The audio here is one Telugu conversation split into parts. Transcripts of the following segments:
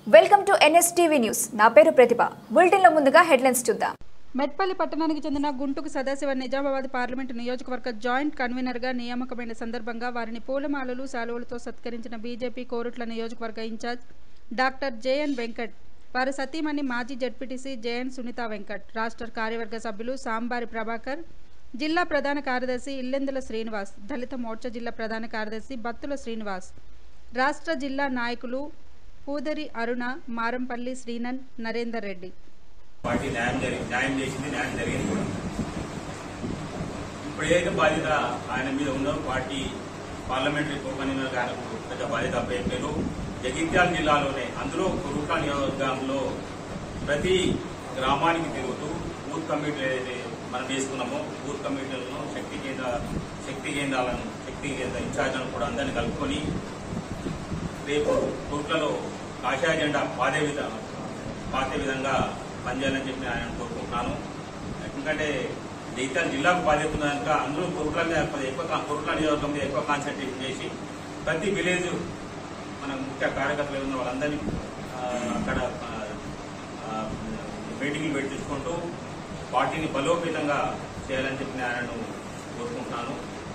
వెల్కమ్ టు ఎన్ఎస్టీవీ న్యూస్ నా పేరు ప్రతిభ బులెటిన్లో ముందుగా హెడ్లైన్స్ చూద్దాం మెట్పల్లి పట్టణానికి చెందిన గుంటుకు సదాశివ నిజామాబాద్ పార్లమెంటు నియోజకవర్గ జాయింట్ కన్వీనర్గా నియామకమైన సందర్భంగా వారిని పూలమాలలు శాలువలతో సత్కరించిన బీజేపీ కోరుట్ల నియోజకవర్గ ఇన్ఛార్జ్ డాక్టర్ జేఎన్ వెంకట్ వారి సతీమణి మాజీ జడ్పీటీసీ జేఎన్ సునీత వెంకట్ రాష్ట్ర కార్యవర్గ సభ్యులు సాంబారి ప్రభాకర్ జిల్లా ప్రధాన కార్యదర్శి ఇల్లెందుల శ్రీనివాస్ దళిత మోర్చా జిల్లా ప్రధాన కార్యదర్శి బత్తుల శ్రీనివాస్ రాష్ట్ర జిల్లా నాయకులు పూదరి అరుణ మారంపల్లి శ్రీనన్ నరేందర్ రెడ్డి పార్టీ న్యాయం జరిగి న్యాయం చేసింది న్యాయం జరిగింది కూడా ఇప్పుడు ఏదైతే బాధ్యత ఆయన మీద ఉందో పార్టీ పార్లమెంటరీ కో కన్వీనర్ గారికి పెద్ద బాధ్యత అప్పయ్యారు జగిత్యాల జిల్లాలోనే అందులో కురుకా నియోజకవర్గంలో ప్రతి గ్రామానికి తిరుగుతూ బూత్ కమిటీలు ఏదైతే మనం వేసుకున్నామో బూత్ కమిటీలను శక్తి కేంద్ర శక్తి కేంద్రాలను శక్తి కేంద్ర ఇన్ఛార్జ్లను కూడా అందరినీ కలుపుకొని రేపు కోట్లలో కాషాయ జెండా పాదే విధ పాతే విధంగా పనిచేయాలని చెప్పి ఆయన కోరుకుంటున్నాను ఎందుకంటే జగిత్యాల జిల్లాకు బాధ్యత ఉంది కనుక అందరూ కోట్ల మీద కొద్దిగా ఎక్కువ కోట్ల నియోజకవర్గం మీద ఎక్కువ కాన్సన్ట్రేషన్ చేసి ప్రతి విలేజ్ మన ముఖ్య కార్యకర్తలు ఉన్న వాళ్ళందరినీ ఆ, అక్కడ ఆ, ఆ, మీటింగ్లు పెట్టి చూసుకుంటూ పార్టీని బలోపేతంగా చేయాలని చెప్పి ఆయనను కోరుకుంటున్నాను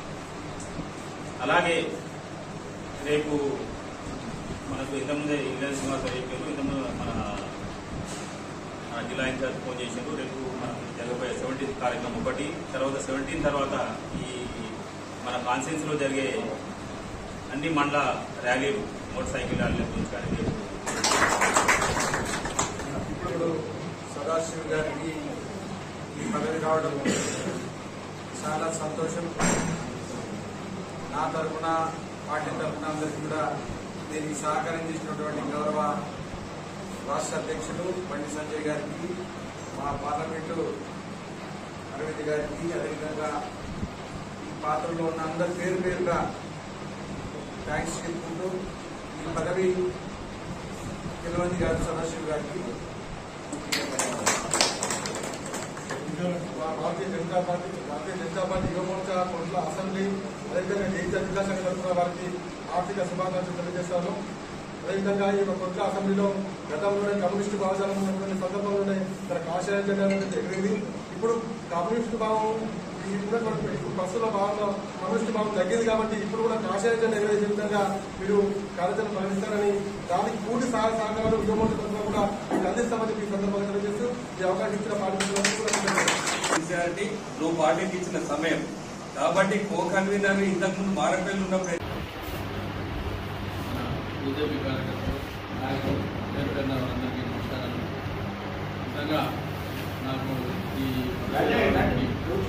అలాగే రేపు మనకు ఇంతకుముందే ఇండియన్ శ్రీనివాస చెప్పారు ఇంతకుముందు మన మన జిల్లా ఇన్ఛార్జ్ ఫోన్ చేశారు రేపు మనం జరగబోయే సెవెంటీన్త్ కార్యక్రమం ఒకటి తర్వాత సెవెంటీన్ తర్వాత ఈ మన కాన్ఫరెన్స్ లో జరిగే అన్ని మండల ర్యాలీలు మోటార్ సైకిల్ ర్యాలీల గురించి కానీ రేపు ఇప్పుడు సదాశివ్ గారికి ఈ పదవి రావడం చాలా సంతోషం నా తరఫున పార్టీ తరఫున అందరికీ కూడా దీనికి సహకారం చేసినటువంటి గౌరవ రాష్ట్ర అధ్యక్షులు బండి సంజయ్ గారికి మా పార్లమెంటు అరవింద్ గారికి అదేవిధంగా ఈ పాత్రలో ఉన్న అందరి పేరు పేరుగా థ్యాంక్స్ చెప్పుకుంటూ ఈ పదవి గెలవంది గారు సదాశివ్ గారికి మా భారతీయ జనతా పార్టీ భారతీయ జనతా పార్టీ యువ మోర్చా కొట్ల అసెంబ్లీ అదేవిధంగా జైత్య జిల్లా శాఖ తరఫున వారికి ఆర్థిక శుభాకాంక్షలు తెలియజేస్తాను అదేవిధంగా ఈ యొక్క కొట్ల అసెంబ్లీలో గతంలోనే కమ్యూనిస్టు భావజాలం ఉన్నటువంటి సందర్భంలోనే తన కాషాయ జెండా అనేది ఎగిరింది ఇప్పుడు కమ్యూనిస్టు భావం ఈ ఉన్నటువంటి ఇప్పుడు ప్రస్తుత భావంలో కమ్యూనిస్టు భావం తగ్గింది కాబట్టి ఇప్పుడు కూడా కాషాయ జెండా ఎగిరే విధంగా మీరు కార్యాచరణ ప్రకటిస్తారని దానికి పూర్తి సహాయ సహకారాలు యువ మోర్చా తరఫున కూడా మీకు అందిస్తామని ఈ సందర్భంగా తెలియజేస్తూ ఈ అవకాశం ఇచ్చిన పార్టీ మిత్రులందరికీ కూడా కృతజ్ఞతలు. సిన్సియారిటీ నువ్వు పార్టీకి ఇచ్చిన సమయం కాబట్టి కో కన్వీనర్ ఇంతకు ముందు మారపల్లి ఉన్నప్పుడు బీజేపీ కార్యకర్తలు నాయకులు పేరు పేరున వారందరికీ నమస్కారాలు నిజంగా నాకు ఈ పదవి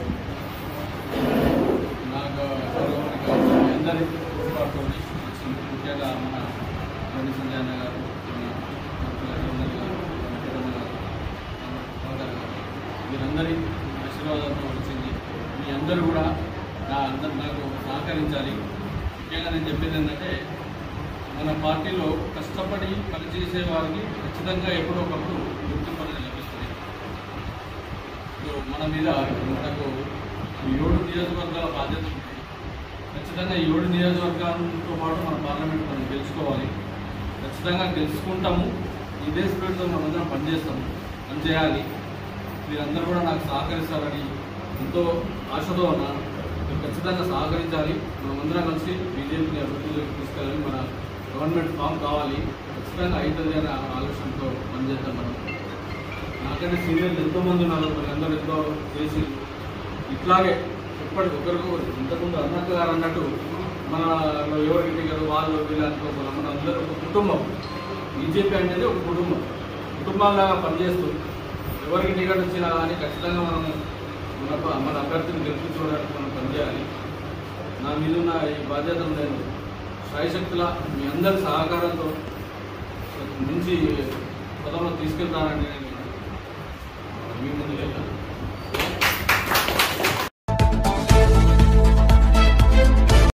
నాకు గౌరవానికి మీ అందరి తోడ్పాటుతో వచ్చింది ముఖ్యంగా మన బండి సంజయ్ అన్న గారు మన మంత్రులు రఘునందన్ గారు మన కిరణ్ గారు మన ప్రభాకర్ గారు వీరందరి ఆశీర్వాదంతో వచ్చింది మీ అందరూ కూడా నా అందరు నాకు సహకరించాలి ముఖ్యంగా నేను చెప్పేది ఏంటంటే మన పార్టీలో కష్టపడి పనిచేసే వారికి ఖచ్చితంగా ఎప్పుడో ఒకప్పుడు గుర్తింపు అనేది లభిస్తుంది సో మన మీద మనకు ఈ ఏడు నియోజకవర్గాల బాధ్యత ఉంది ఖచ్చితంగా ఈ ఏడు నియోజకవర్గాలతో పాటు మన పార్లమెంట్ మనం గెలుచుకోవాలి ఖచ్చితంగా గెలుచుకుంటాము ఇదే స్పిరిట్తో మనం అందరం పనిచేస్తాము పనిచేయాలి మీరందరూ కూడా నాకు సహకరిస్తారని ఎంతో ఆశతో ఉన్నాను మీరు ఖచ్చితంగా సహకరించాలి మనమందరం కలిసి బీజేపీని అభివృద్ధిలోకి తీసుకెళ్ళాలి మన గవర్నమెంట్ ఫామ్ కావాలి ఖచ్చితంగా అవుతుంది అనే ఆలోచనతో పనిచేద్దాం మనం నాకంటే సీనియర్లు ఎంతోమంది ఉన్నారు వాళ్ళందరూ ఎంతో చేసి ఇట్లాగే ఎప్పటికి ఒకరికొకరు ఇంతకుముందు అన్నట్టు గారు అన్నట్టు మన ఎవరికి కదా వాళ్ళు వీళ్ళు అనుకోవాలి మన అందరూ ఒక కుటుంబం బీజేపీ అనేది ఒక కుటుంబం కుటుంబంలాగా పనిచేస్తూ ఎవరికి టికెట్ వచ్చినా కానీ ఖచ్చితంగా మనం మన ప- మన అభ్యర్థిని గెలిపించుకోవడానికి మనం పనిచేయాలి నా మీద ఉన్న ఈ బాధ్యతను నేను సాయశక్తుల మీ అందరి సహకారంతో మంచి పదంలో తీసుకెళ్తానని నేను